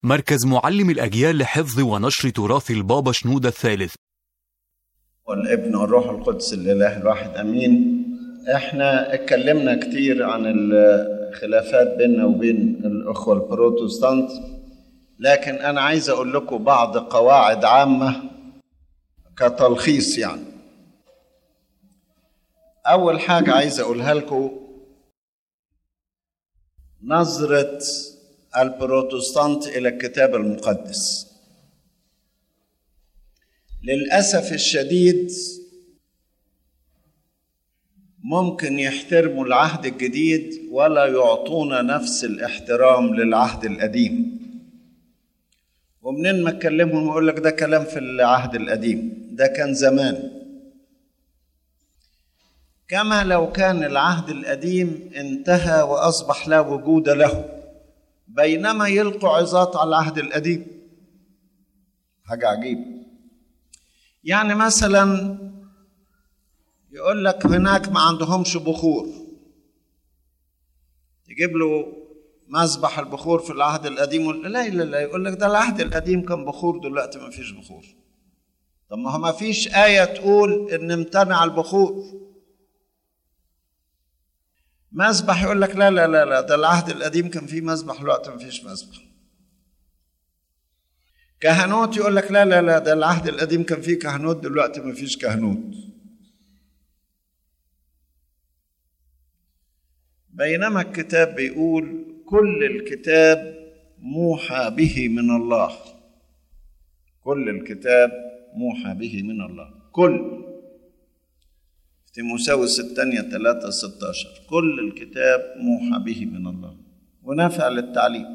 مركز معلم الأجيال لحفظ ونشر تراث البابا شنودة الثالث والابن والروح القدس الاله الواحد امين احنا اتكلمنا كتير عن الخلافات بيننا وبين الاخوه البروتستانت لكن انا عايز اقول لكم بعض قواعد عامه كتلخيص يعني اول حاجه عايز اقولها لكم نظره البروتستانت الى الكتاب المقدس للاسف الشديد ممكن يحترموا العهد الجديد ولا يعطونا نفس الاحترام للعهد القديم ومنين ما اتكلمهم يقول لك ده كلام في العهد القديم ده كان زمان كما لو كان العهد القديم انتهى واصبح لا وجود له بينما يلقوا عظات على العهد القديم حاجه عجيبه يعني مثلا يقول لك هناك ما عندهمش بخور تجيب له مذبح البخور في العهد القديم لا لا لا يقول لك ده العهد القديم كان بخور دلوقتي ما فيش بخور طب ما هو ما فيش آية تقول إن امتنع البخور مذبح يقول لك لا لا لا لا ده العهد القديم كان فيه مذبح دلوقتي ما فيش مذبح كهنوت يقول لك لا لا لا ده العهد القديم كان فيه كهنوت دلوقتي ما فيش كهنوت بينما الكتاب بيقول كل الكتاب موحى به من الله كل الكتاب موحى به من الله كل تيموساوس الثانية 3 16 كل الكتاب موحى به من الله ونافع للتعليم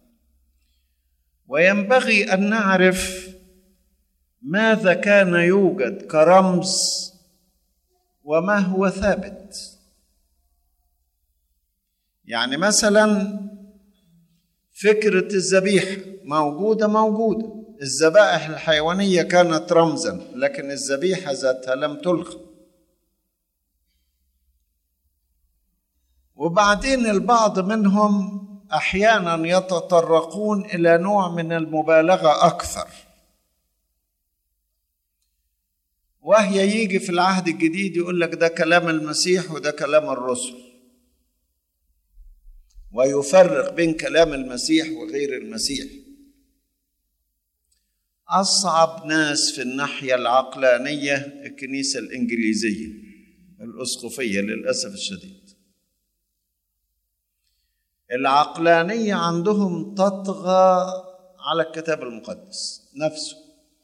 وينبغي أن نعرف ماذا كان يوجد كرمز وما هو ثابت يعني مثلا فكرة الذبيحة موجودة موجودة الذبائح الحيوانية كانت رمزا لكن الذبيحة ذاتها لم تلغى وبعدين البعض منهم احيانا يتطرقون الى نوع من المبالغه اكثر وهي يجي في العهد الجديد يقول لك ده كلام المسيح وده كلام الرسل ويفرق بين كلام المسيح وغير المسيح اصعب ناس في الناحيه العقلانيه الكنيسه الانجليزيه الاسقفيه للاسف الشديد العقلانية عندهم تطغى على الكتاب المقدس نفسه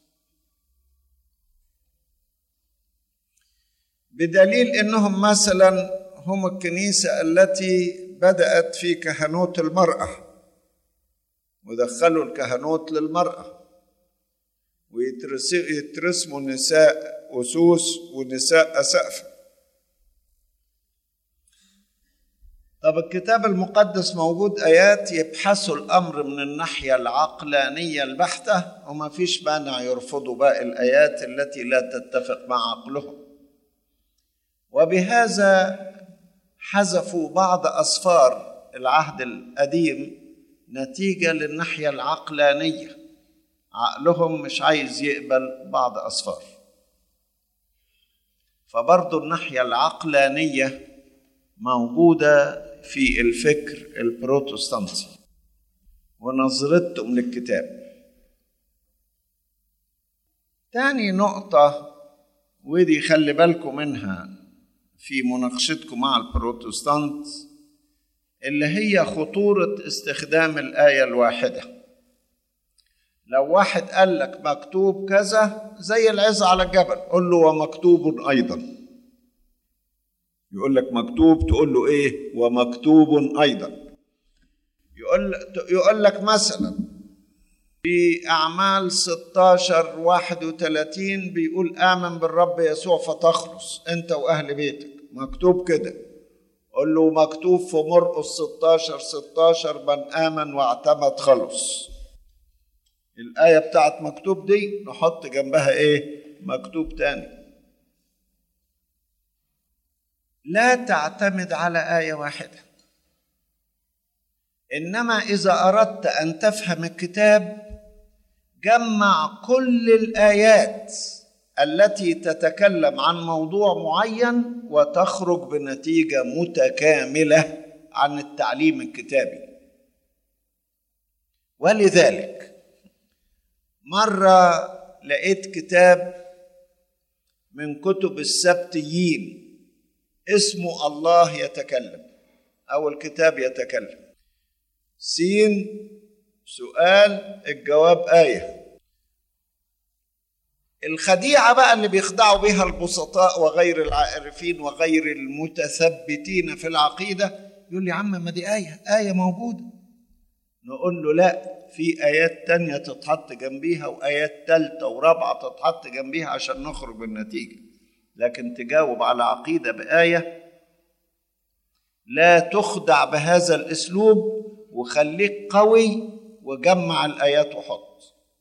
بدليل انهم مثلا هم الكنيسة التي بدأت في كهنوت المرأة ودخلوا الكهنوت للمرأة ويترسموا نساء أسوس ونساء أسقفة طب الكتاب المقدس موجود آيات يبحثوا الأمر من الناحية العقلانية البحتة وما فيش مانع يرفضوا باقي الآيات التي لا تتفق مع عقلهم وبهذا حذفوا بعض أسفار العهد القديم نتيجة للناحية العقلانية عقلهم مش عايز يقبل بعض أسفار فبرضو الناحية العقلانية موجودة في الفكر البروتستانتي ونظرتهم للكتاب تاني نقطة ودي خلي بالكم منها في مناقشتكم مع البروتستانت اللي هي خطورة استخدام الآية الواحدة لو واحد قال لك مكتوب كذا زي العظة على الجبل قل له ومكتوب أيضا يقول لك مكتوب تقول له ايه ومكتوب ايضا يقول يقول لك مثلا في اعمال 16 31 بيقول امن بالرب يسوع فتخلص انت واهل بيتك مكتوب كده قول له مكتوب في مرقس 16 16 من امن واعتمد خلص الايه بتاعت مكتوب دي نحط جنبها ايه مكتوب تاني لا تعتمد على آية واحدة انما اذا اردت ان تفهم الكتاب جمع كل الايات التي تتكلم عن موضوع معين وتخرج بنتيجه متكامله عن التعليم الكتابي ولذلك مره لقيت كتاب من كتب السبتيين اسمه الله يتكلم او الكتاب يتكلم سين سؤال الجواب ايه الخديعه بقى اللي بيخدعوا بها البسطاء وغير العارفين وغير المتثبتين في العقيده يقول لي يا عم ما دي ايه ايه موجوده نقول له لا في ايات تانية تتحط جنبيها وايات تالتة ورابعة تتحط جنبيها عشان نخرج بالنتيجة لكن تجاوب على عقيدة بآية لا تخدع بهذا الاسلوب وخليك قوي وجمع الايات وحط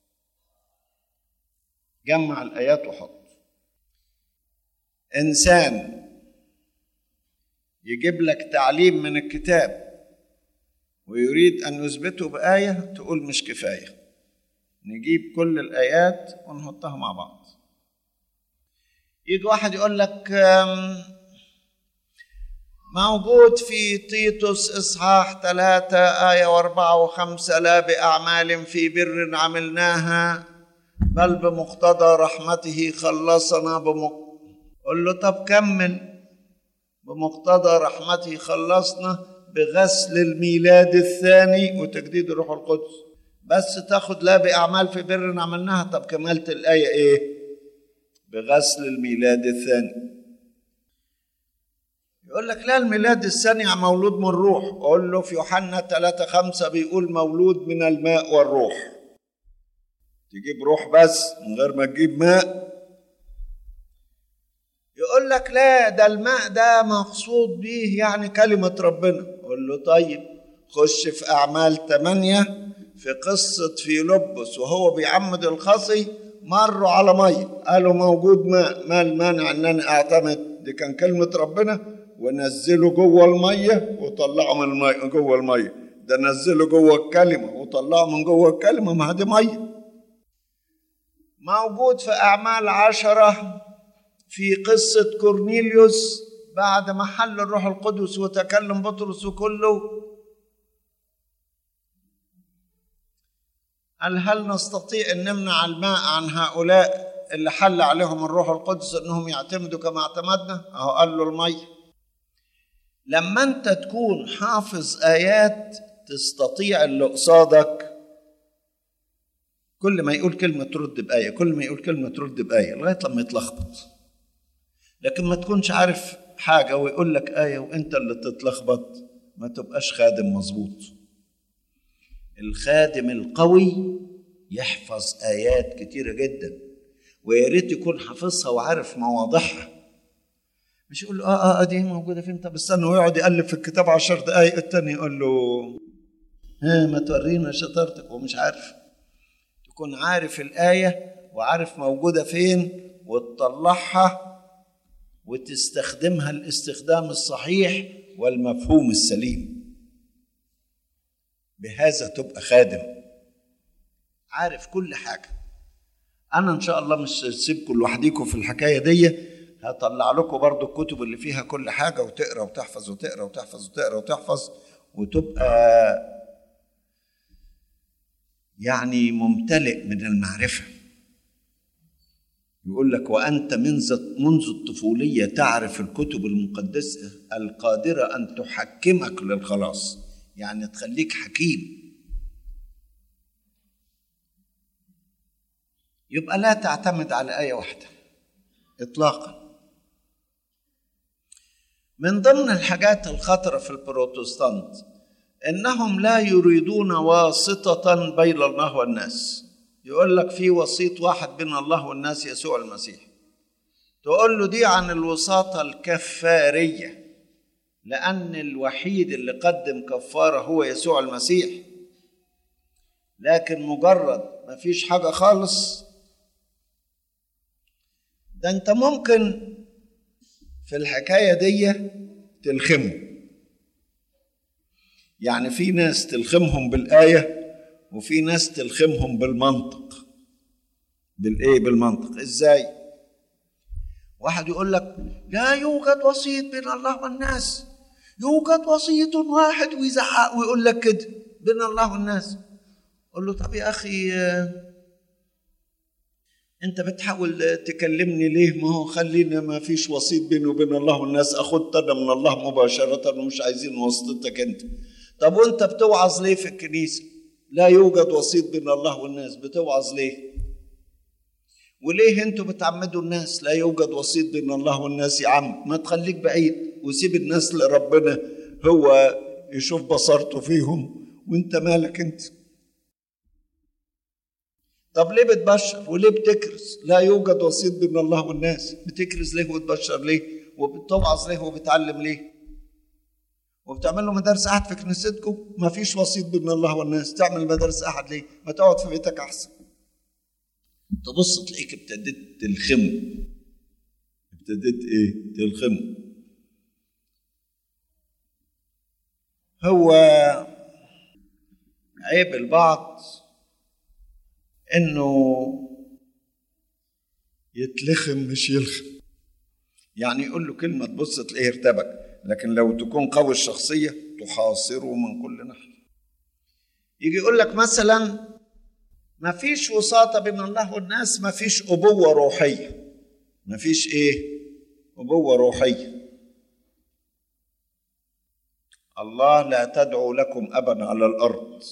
جمع الايات وحط انسان يجيب لك تعليم من الكتاب ويريد ان يثبته بايه تقول مش كفايه نجيب كل الايات ونحطها مع بعض يجي واحد يقول لك موجود في تيتوس إصحاح ثلاثة آية وأربعة وخمسة لا بأعمال في بر عملناها بل بمقتضى رحمته خلصنا بمق... قل له طب كمل بمقتضى رحمته خلصنا بغسل الميلاد الثاني وتجديد الروح القدس بس تاخد لا بأعمال في بر عملناها طب كملت الآية إيه بغسل الميلاد الثاني يقول لك لا الميلاد الثاني مولود من الروح اقول له في يوحنا 3 5 بيقول مولود من الماء والروح تجيب روح بس من غير ما تجيب ماء يقول لك لا ده الماء ده مقصود به يعني كلمة ربنا اقول له طيب خش في أعمال 8 في قصة فيلبس وهو بيعمد الخصي مروا على مية قالوا موجود ماء ما المانع ان انا اعتمد دي كان كلمة ربنا ونزله جوه الميه وطلعه من الميه جوه الميه ده نزله جوه الكلمه وطلعه من جوه الكلمه ما دي ميه موجود في اعمال عشره في قصه كورنيليوس بعد ما حل الروح القدس وتكلم بطرس كله قال هل نستطيع ان نمنع الماء عن هؤلاء اللي حل عليهم الروح القدس انهم يعتمدوا كما اعتمدنا اهو قال له الميه لما انت تكون حافظ ايات تستطيع اللي قصادك كل ما يقول كلمه ترد بايه كل ما يقول كلمه ترد بايه لغايه لما يتلخبط لكن ما تكونش عارف حاجه ويقول لك ايه وانت اللي تتلخبط ما تبقاش خادم مظبوط الخادم القوي يحفظ ايات كتيره جدا ويا ريت يكون حافظها وعارف مواضعها مش يقول له اه اه دي موجوده فين طب استنى ويقعد يقلب في الكتاب عشر دقايق التاني يقول له ها ما تورينا شطارتك ومش عارف تكون عارف الآية وعارف موجودة فين وتطلعها وتستخدمها الاستخدام الصحيح والمفهوم السليم بهذا تبقى خادم عارف كل حاجة أنا إن شاء الله مش هسيبكم لوحديكم في الحكاية دي هطلع لكم برضو الكتب اللي فيها كل حاجة وتقرا وتحفظ وتقرا وتحفظ وتقرا وتحفظ وتبقى يعني ممتلئ من المعرفة يقول لك وأنت منذ منذ الطفولية تعرف الكتب المقدسة القادرة أن تحكمك للخلاص يعني تخليك حكيم يبقى لا تعتمد على آية واحدة إطلاقا من ضمن الحاجات الخطرة في البروتستانت انهم لا يريدون واسطه بين الله والناس يقول لك في وسيط واحد بين الله والناس يسوع المسيح تقول له دي عن الوساطه الكفاريه لان الوحيد اللي قدم كفاره هو يسوع المسيح لكن مجرد ما فيش حاجه خالص ده انت ممكن في الحكايه دي تلخمه يعني في ناس تلخمهم بالآية وفي ناس تلخمهم بالمنطق بالإيه بالمنطق إزاي واحد يقول لك لا يوجد وسيط بين الله والناس يوجد وسيط واحد ويزعق ويقول لك كده بين الله والناس قول له طب يا أخي انت بتحاول تكلمني ليه ما هو خلينا ما فيش وسيط بيني وبين الله والناس اخد انا من الله مباشره ومش عايزين واسطتك انت طب وانت بتوعظ ليه في الكنيسه لا يوجد وسيط بين الله والناس بتوعظ ليه وليه انتوا بتعمدوا الناس لا يوجد وسيط بين الله والناس يا عم ما تخليك بعيد وسيب الناس لربنا هو يشوف بصرته فيهم وانت مالك انت طب ليه بتبشر وليه بتكرز لا يوجد وسيط بين الله والناس بتكرز ليه وتبشر ليه وبتوعظ ليه وبتعلم ليه وبتعملوا مدارس احد في كنيستكم ما فيش وسيط بين الله والناس تعمل مدارس احد ليه ما تقعد في بيتك احسن تبص تلاقيك ابتديت تلخمه ابتديت ايه تلخمه هو عيب البعض انه يتلخم مش يلخم يعني يقول له كلمه تبص تلاقيه ارتبك لكن لو تكون قوي الشخصيه تحاصره من كل ناحيه يجي يقول لك مثلا ما فيش وساطه بين الله والناس ما فيش ابوه روحيه ما فيش ايه ابوه روحيه الله لا تدعو لكم ابا على الارض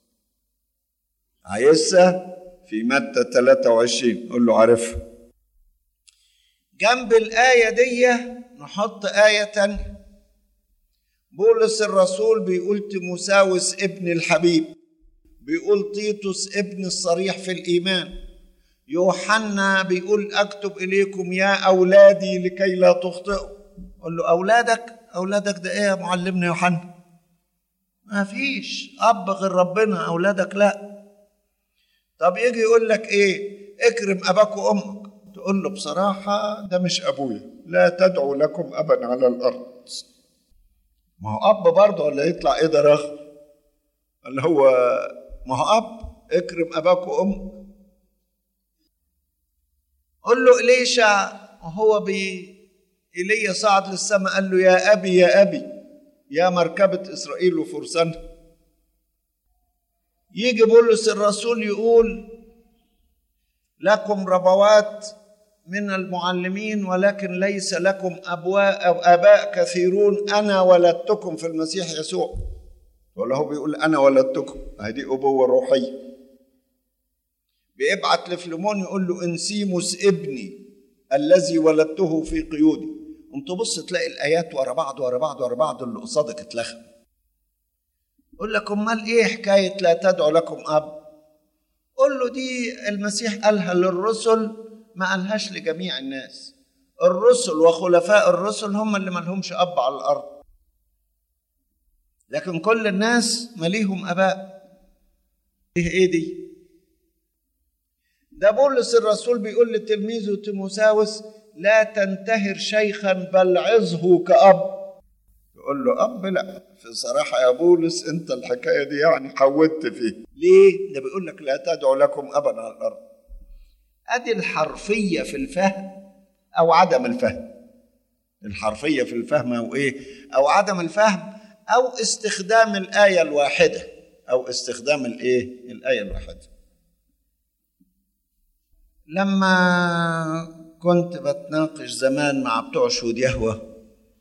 عايزها في متى 23 قول له عارفها جنب الآية دي نحط آية تانية بولس الرسول بيقول تيموساوس ابن الحبيب بيقول تيتوس ابن الصريح في الإيمان يوحنا بيقول أكتب إليكم يا أولادي لكي لا تخطئوا قول له أولادك أولادك ده إيه يا معلمنا يوحنا ما فيش أب غير ربنا أولادك لأ طب يجي يقول لك ايه اكرم اباك وامك تقول له بصراحه ده مش ابويا لا تدعو لكم ابا على الارض ما هو اب برضه ولا يطلع ايه ده رخم اللي هو ما هو اب اكرم اباك وامك قول له إليشع وهو بي ايليا صعد للسماء قال له يا ابي يا ابي يا مركبه اسرائيل وفرسانها يجي بولس الرسول يقول لكم ربوات من المعلمين ولكن ليس لكم أبواء أو آباء كثيرون أنا ولدتكم في المسيح يسوع ولا هو بيقول أنا ولدتكم هذه أبوة روحية بيبعت لفليمون يقول له انسيموس ابني الذي ولدته في قيودي قمت تبص تلاقي الآيات ورا بعض ورا بعض ورا بعض اللي قصادك اتلخم يقول لك امال ايه حكايه لا تدعو لكم اب قول له دي المسيح قالها للرسل ما قالهاش لجميع الناس الرسل وخلفاء الرسل هم اللي مالهمش اب على الارض لكن كل الناس ماليهم اباء ايه ايه دي ده بولس الرسول بيقول لتلميذه تيموساوس لا تنتهر شيخا بل عظه كأب يقول له أب لا في صراحة يا بولس أنت الحكاية دي يعني حودت فيه ليه؟ ده بيقول لك لا تدعو لكم أبا على الأرض أدي الحرفية في الفهم أو عدم الفهم الحرفية في الفهم أو إيه؟ أو عدم الفهم أو استخدام الآية الواحدة أو استخدام الإيه؟ الآية الواحدة لما كنت بتناقش زمان مع بتوع شهود يهوه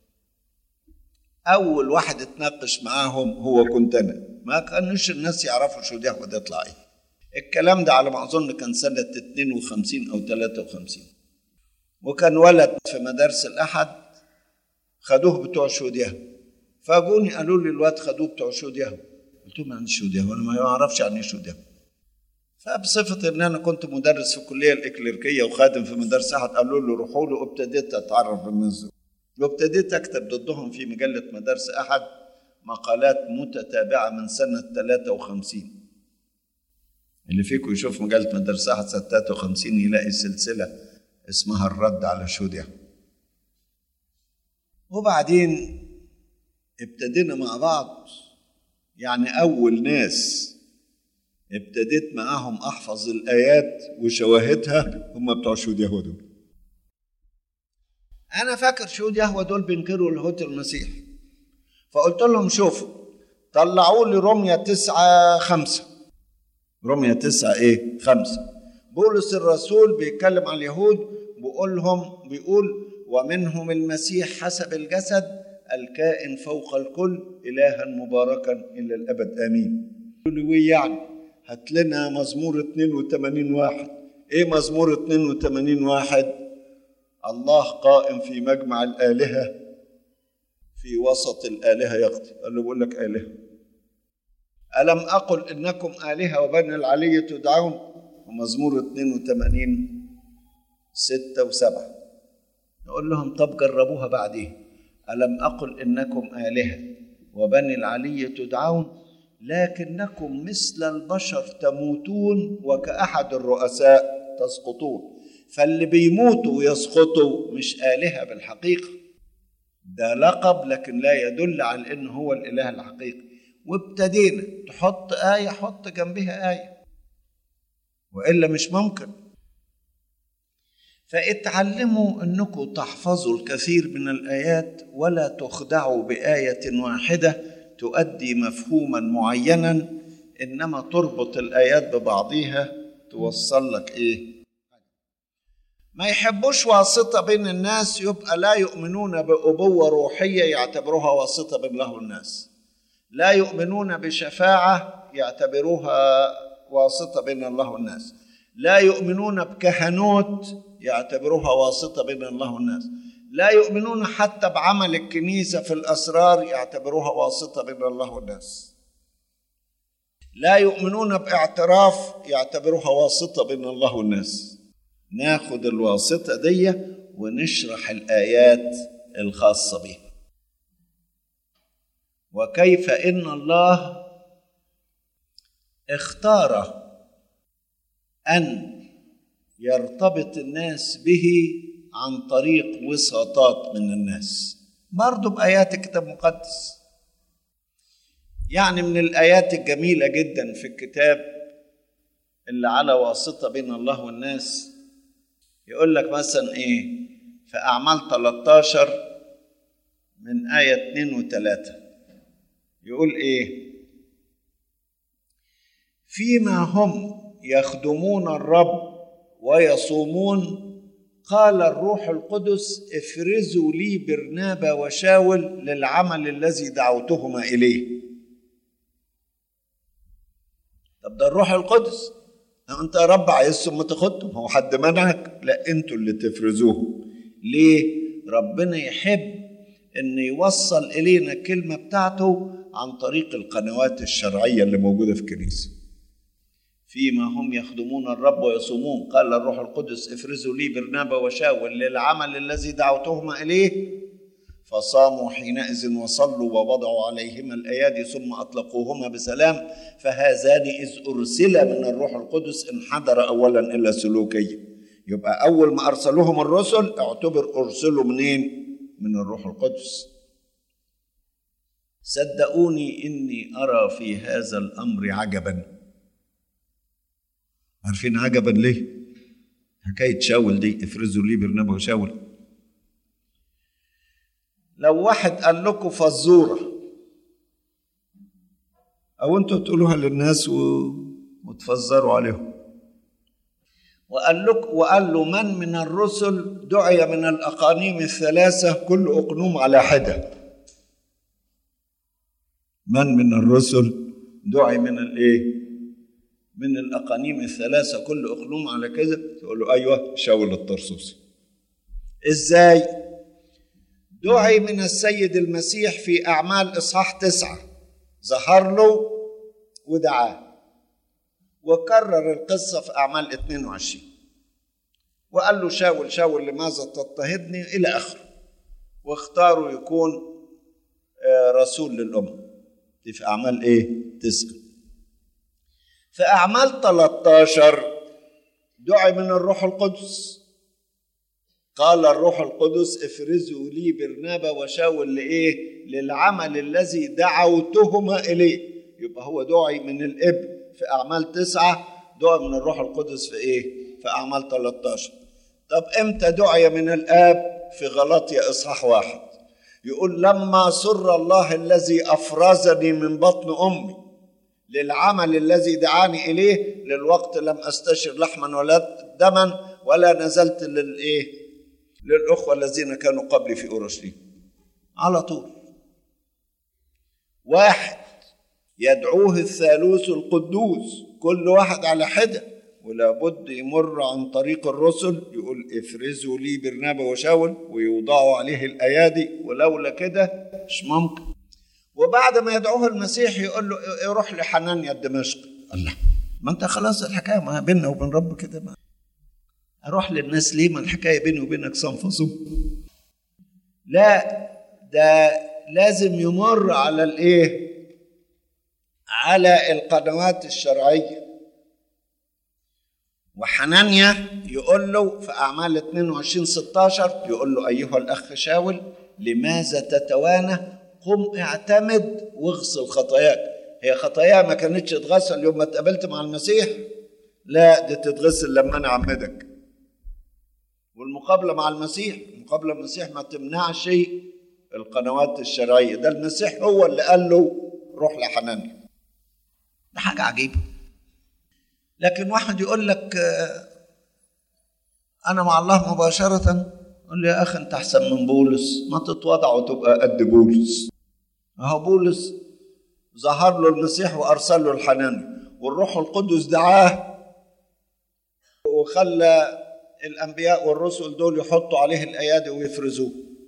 اول واحد اتناقش معاهم هو كنت انا ما كانوش الناس يعرفوا شو ده وده يطلع ايه الكلام ده على ما اظن كان سنه 52 او 53 وكان ولد في مدارس الاحد خدوه بتوع شهود يهوه فاجوني قالوا لي الواد خدوه بتوع شهود يهوه قلت لهم يعني شهود يهوه انا ما اعرفش يعني ايه شهود يهوه فبصفة إن أنا كنت مدرس في الكلية الإكليريكية وخادم في مدرسة أحد قالوا له روحوا له وابتديت أتعرف بالناس دول وابتديت أكتب ضدهم في مجلة مدارس أحد مقالات متتابعة من سنة 53 اللي فيكم يشوف مجلة مدارس أحد سنة 53 يلاقي سلسلة اسمها الرد على شوديا وبعدين ابتدينا مع بعض يعني أول ناس ابتديت معاهم أحفظ الآيات وشواهدها هم بتوع شهود يهوه دول أنا فاكر شهود يهوه دول بينكروا لاهوت المسيح فقلت لهم شوفوا طلعوا لي رمية تسعة خمسة رمية تسعة إيه خمسة بولس الرسول بيتكلم عن اليهود بيقول لهم بيقول ومنهم المسيح حسب الجسد الكائن فوق الكل إلها مباركا إلى الأبد آمين قالوا لي يعني هات لنا مزمور 82 واحد إيه مزمور 82 واحد الله قائم في مجمع الآلهة في وسط الآلهة يقضي قال له بقول لك آلهة ألم أقل إنكم آلهة وبني العلي تدعون ومزمور 82 ستة وسبعة نقول لهم طب جربوها بعدين ألم أقل إنكم آلهة وبني العلي تدعون لكنكم مثل البشر تموتون وكأحد الرؤساء تسقطون فاللي بيموتوا ويسقطوا مش آلهة بالحقيقة ده لقب لكن لا يدل على إنه هو الإله الحقيقي وابتدينا تحط آية حط جنبها آية وإلا مش ممكن فاتعلموا انكم تحفظوا الكثير من الايات ولا تخدعوا بايه واحده تؤدي مفهوما معينا انما تربط الايات ببعضيها توصل لك ايه ما يحبوش واسطه بين الناس يبقى لا يؤمنون بابوه روحيه يعتبروها واسطه بين الله والناس لا يؤمنون بشفاعه يعتبروها واسطه بين الله والناس لا يؤمنون بكهنوت يعتبروها واسطه بين الله والناس لا يؤمنون حتى بعمل الكنيسه في الاسرار يعتبروها واسطه بين الله والناس لا يؤمنون باعتراف يعتبروها واسطه بين الله والناس ناخد الواسطه دي ونشرح الايات الخاصه بها وكيف ان الله اختار ان يرتبط الناس به عن طريق وساطات من الناس برضو بآيات الكتاب المقدس يعني من الآيات الجميلة جدا في الكتاب اللي على واسطة بين الله والناس يقول لك مثلا إيه في أعمال 13 من آية 2 و3 يقول إيه فيما هم يخدمون الرب ويصومون قال الروح القدس افرزوا لي برنابا وشاول للعمل الذي دعوتهما اليه طب ده الروح القدس لو انت يا رب عايزهم ما تاخدهم هو حد منعك لا انتوا اللي تفرزوهم ليه ربنا يحب ان يوصل الينا الكلمه بتاعته عن طريق القنوات الشرعيه اللي موجوده في الكنيسه فيما هم يخدمون الرب ويصومون قال الروح القدس افرزوا لي برنابا وشاول للعمل الذي دعوتهما اليه فصاموا حينئذ وصلوا ووضعوا عليهما الايادي ثم اطلقوهما بسلام فهذان اذ ارسل من الروح القدس انحدر اولا الى سلوكيه يبقى اول ما ارسلوهم الرسل اعتبر ارسلوا منين من الروح القدس صدقوني اني ارى في هذا الامر عجبا عارفين عجبا ليه حكايه شاول دي افرزوا لي برنابا وشاول لو واحد قال لكم فزوره او انتوا تقولوها للناس و... وتفزروا عليهم وقال لك وقال له من من الرسل دعي من الاقانيم الثلاثه كل اقنوم على حده من من الرسل دعي من الايه من الاقانيم الثلاثه كل اقنوم على كذا تقول له ايوه شاول الطرسوسي ازاي دعي من السيد المسيح في اعمال اصحاح تسعه ظهر له ودعاه وكرر القصه في اعمال 22 وقال له شاول شاول لماذا تضطهدني الى اخره واختاروا يكون رسول للامه دي في اعمال ايه تسعه في أعمال 13 دعي من الروح القدس قال الروح القدس افرزوا لي برنابا وشاول لإيه؟ للعمل الذي دعوتهما إليه يبقى هو دعي من الابن في اعمال تسعه دعي من الروح القدس في ايه في اعمال 13 طب امتى دعي من الاب في غلطية اصحاح واحد يقول لما سر الله الذي افرزني من بطن امي للعمل الذي دعاني اليه للوقت لم استشر لحما ولا دما ولا نزلت للايه للاخوه الذين كانوا قبلي في اورشليم على طول واحد يدعوه الثالوث القدوس كل واحد على حده ولا بد يمر عن طريق الرسل يقول افرزوا لي برنابا وشاول ويوضعوا عليه الايادي ولولا كده مش ممكن وبعد ما يدعوه المسيح يقول له روح لحنانيا دمشق الله ما انت خلاص الحكايه ما بيننا وبين رب كده ما اروح للناس ليه ما الحكايه بيني وبينك صنفصو لا ده لازم يمر على الايه على القنوات الشرعيه وحنانيا يقول له في اعمال 22 16 يقول له ايها الاخ شاول لماذا تتوانى قم اعتمد واغسل خطاياك هي خطايا ما كانتش تغسل يوم ما اتقابلت مع المسيح لا دي تتغسل لما انا اعمدك والمقابله مع المسيح المقابله مع المسيح ما تمنعش القنوات الشرعيه ده المسيح هو اللي قال له روح لحنانيا ده حاجه عجيبه لكن واحد يقول لك انا مع الله مباشره قول له يا اخي انت احسن من بولس ما تتواضع وتبقى قد بولس اهو بولس ظهر له المسيح وارسل له الحنان والروح القدس دعاه وخلى الانبياء والرسل دول يحطوا عليه الايادي ويفرزوه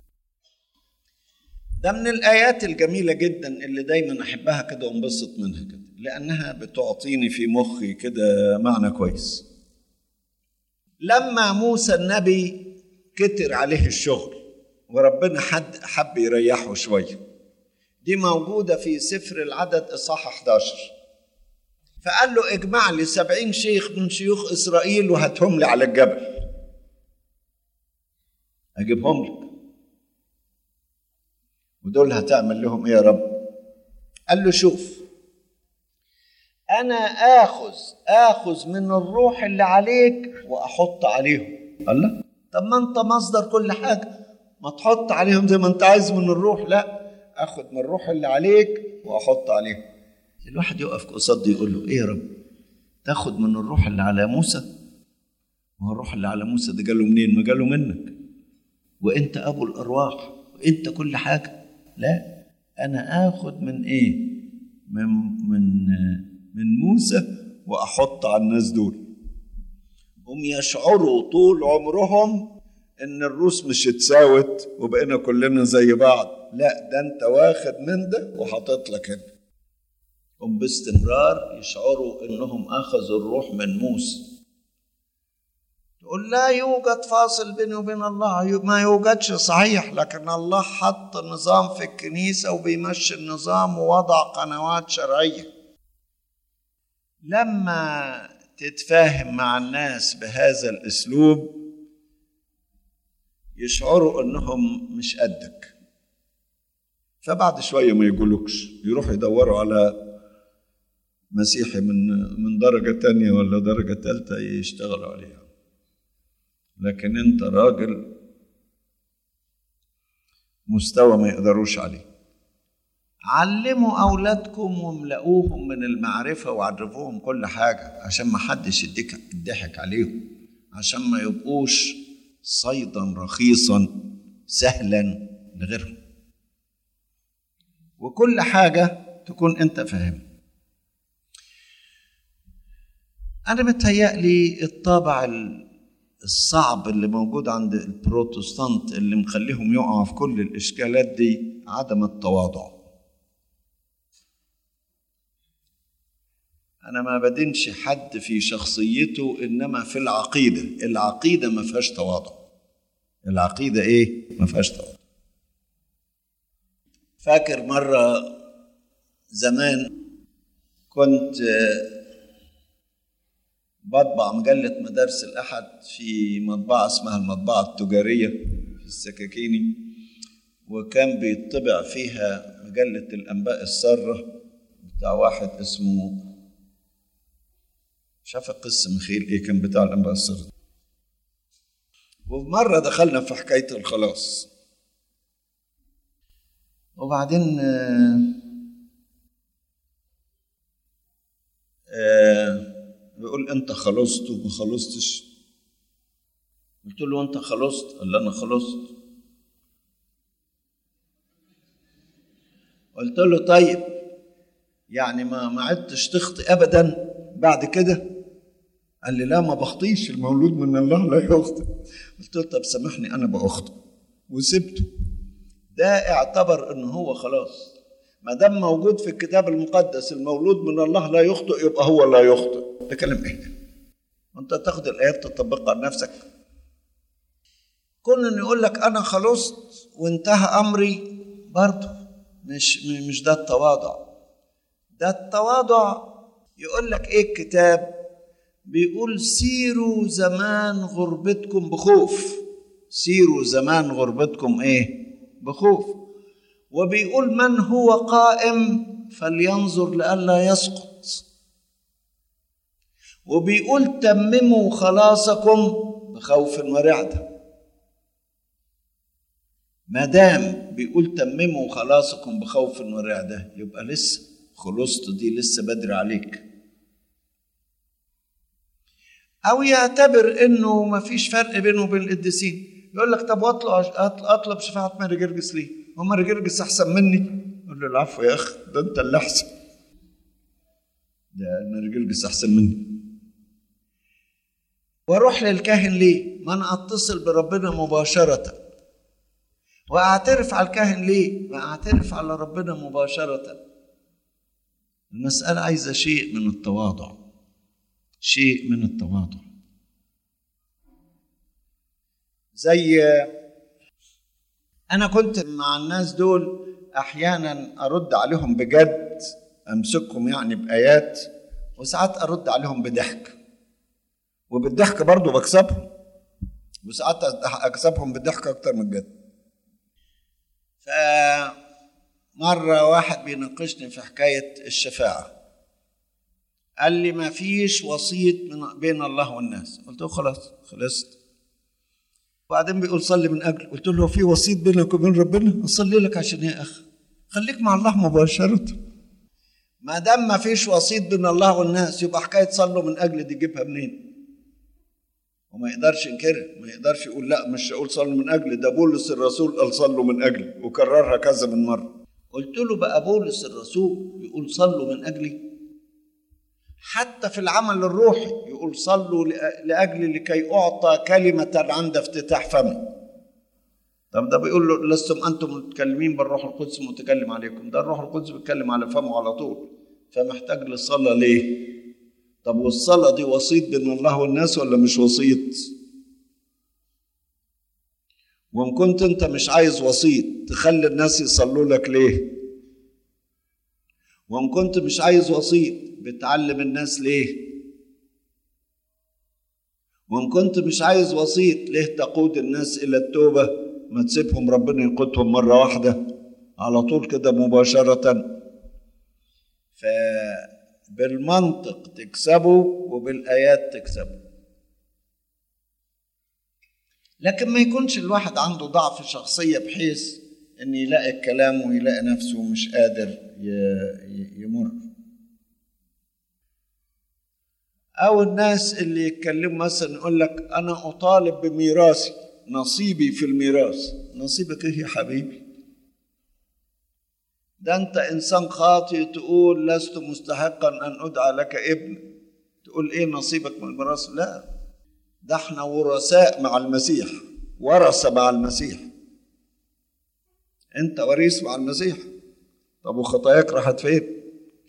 ده من الايات الجميله جدا اللي دايما احبها كده وانبسط منها كده لانها بتعطيني في مخي كده معنى كويس لما موسى النبي كتر عليه الشغل وربنا حد حب يريحه شويه دي موجوده في سفر العدد اصحاح 11 فقال له اجمع لي سبعين شيخ من شيوخ اسرائيل وهاتهم لي على الجبل اجيبهم لك ودول هتعمل لهم ايه يا رب قال له شوف انا اخذ اخذ من الروح اللي عليك واحط عليهم الله طب ما انت مصدر كل حاجه ما تحط عليهم زي ما انت عايز من الروح لا اخذ من الروح اللي عليك واحط عليهم الواحد يقف قصاد يقول له ايه يا رب تاخد من الروح اللي على موسى ما هو الروح اللي على موسى ده جاله منين ما جاله منك وانت ابو الارواح وانت كل حاجه لا انا اخد من ايه من من من موسى واحط على الناس دول هم يشعروا طول عمرهم ان الروس مش اتساوت وبقينا كلنا زي بعض لا ده انت واخد من ده وحاطط لك هنا هم باستمرار يشعروا انهم اخذوا الروح من موسى تقول لا يوجد فاصل بيني وبين الله ما يوجدش صحيح لكن الله حط نظام في الكنيسة وبيمشي النظام ووضع قنوات شرعية لما تتفاهم مع الناس بهذا الاسلوب يشعروا انهم مش قدك فبعد شويه ما يقولوكش يروحوا يدوروا على مسيحي من من درجه تانية ولا درجه ثالثه يشتغلوا عليها لكن انت راجل مستوى ما يقدروش عليه علموا أولادكم واملأوهم من المعرفة وعرفوهم كل حاجة عشان ما حدش يديك يضحك عليهم عشان ما يبقوش صيدا رخيصا سهلا لغيرهم وكل حاجة تكون أنت فاهم أنا متهيألي الطابع الصعب اللي موجود عند البروتستانت اللي مخليهم يقعوا في كل الإشكالات دي عدم التواضع أنا ما بدينش حد في شخصيته إنما في العقيدة العقيدة ما فيهاش تواضع العقيدة إيه؟ ما فيهاش تواضع فاكر مرة زمان كنت بطبع مجلة مدارس الأحد في مطبعة اسمها المطبعة التجارية في السكاكيني وكان بيطبع فيها مجلة الأنباء السارة بتاع واحد اسمه شاف قصة مخيل ايه كان بتاع الانباء السرد وفي مرة دخلنا في حكاية الخلاص وبعدين آه آه بيقول انت خلصت وما خلصتش قلت له انت خلصت قال لي انا خلصت قلت له طيب يعني ما ما عدتش تخطي ابدا بعد كده قال لي لا ما بخطيش المولود من الله لا يخطئ قلت له طب سامحني انا باخطئ وسبته ده اعتبر ان هو خلاص ما دام موجود في الكتاب المقدس المولود من الله لا يخطئ يبقى هو لا يخطئ ده كلام ايه وانت تاخد الايات تطبقها على نفسك كون ان يقول لك انا خلصت وانتهى امري برضه مش مش ده التواضع ده التواضع يقول لك ايه الكتاب بيقول سيروا زمان غربتكم بخوف سيروا زمان غربتكم ايه بخوف وبيقول من هو قائم فلينظر لئلا يسقط وبيقول تمموا خلاصكم بخوف ورعده ما دام بيقول تمموا خلاصكم بخوف ورعده يبقى لسه خلصت دي لسه بدري عليك او يعتبر انه ما فيش فرق بينه وبين القديسين يقول لك طب واطلب اطلب شفاعه ماري جرجس ليه؟ هو ماري جرجس احسن مني؟ يقول له العفو يا اخ ده انت اللي احسن ده ماري جرجس احسن مني واروح للكاهن ليه؟ ما انا اتصل بربنا مباشره واعترف على الكاهن ليه؟ ما اعترف على ربنا مباشره المساله عايزه شيء من التواضع شيء من التواضع زي انا كنت مع الناس دول احيانا ارد عليهم بجد امسكهم يعني بايات وساعات ارد عليهم بضحك وبالضحك برضه بكسبهم وساعات اكسبهم بالضحك اكتر من الجد فمره واحد بيناقشني في حكايه الشفاعه قال لي ما فيش وسيط من بين الله والناس قلت له خلاص خلصت وبعدين بيقول صلي من اجل قلت له في وسيط بينك وبين ربنا اصلي لك عشان ايه يا اخ خليك مع الله مباشره ما دام ما فيش وسيط بين الله والناس يبقى حكايه صلوا من اجل دي جيبها منين وما يقدرش ينكرها ما يقدرش يقول لا مش هقول صلوا من اجل ده بولس الرسول قال صلوا من اجل وكررها كذا من مره قلت له بقى بولس الرسول يقول صلوا من اجلي حتى في العمل الروحي يقول صلوا لاجل لكي اعطى كلمه عند افتتاح فمي طب ده بيقول له لستم انتم متكلمين بالروح القدس متكلم عليكم ده الروح القدس بيتكلم على فمه على طول فمحتاج للصلاه ليه طب والصلاه دي وسيط بين الله والناس ولا مش وسيط وان كنت انت مش عايز وسيط تخلي الناس يصلوا لك ليه وان كنت مش عايز وسيط بتعلم الناس ليه وان كنت مش عايز وسيط ليه تقود الناس الى التوبه ما تسيبهم ربنا يقودهم مره واحده على طول كده مباشره فبالمنطق تكسبه وبالايات تكسبه لكن ما يكونش الواحد عنده ضعف شخصيه بحيث ان يلاقي الكلام ويلاقي نفسه مش قادر يمر او الناس اللي يتكلموا مثلا يقول لك انا اطالب بميراثي نصيبي في الميراث نصيبك ايه يا حبيبي ده انت انسان خاطئ تقول لست مستحقا ان ادعى لك ابن تقول ايه نصيبك من الميراث لا ده احنا ورثاء مع المسيح ورثه مع المسيح انت وريث مع المسيح طب وخطاياك راحت فين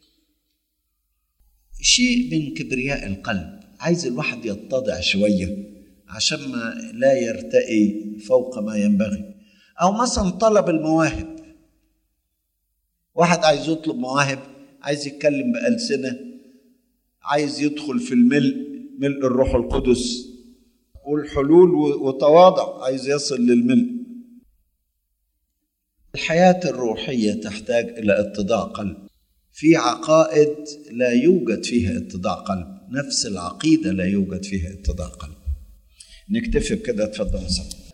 شيء من كبرياء القلب عايز الواحد يتضع شويه عشان ما لا يرتقي فوق ما ينبغي او مثلا طلب المواهب واحد عايز يطلب مواهب عايز يتكلم بألسنة عايز يدخل في الملء ملء الروح القدس والحلول وتواضع عايز يصل للملء الحياة الروحية تحتاج إلى اتضاع قلب في عقائد لا يوجد فيها اتضاع قلب نفس العقيدة لا يوجد فيها اتضاع قلب نكتفي بكده اتفضل صلي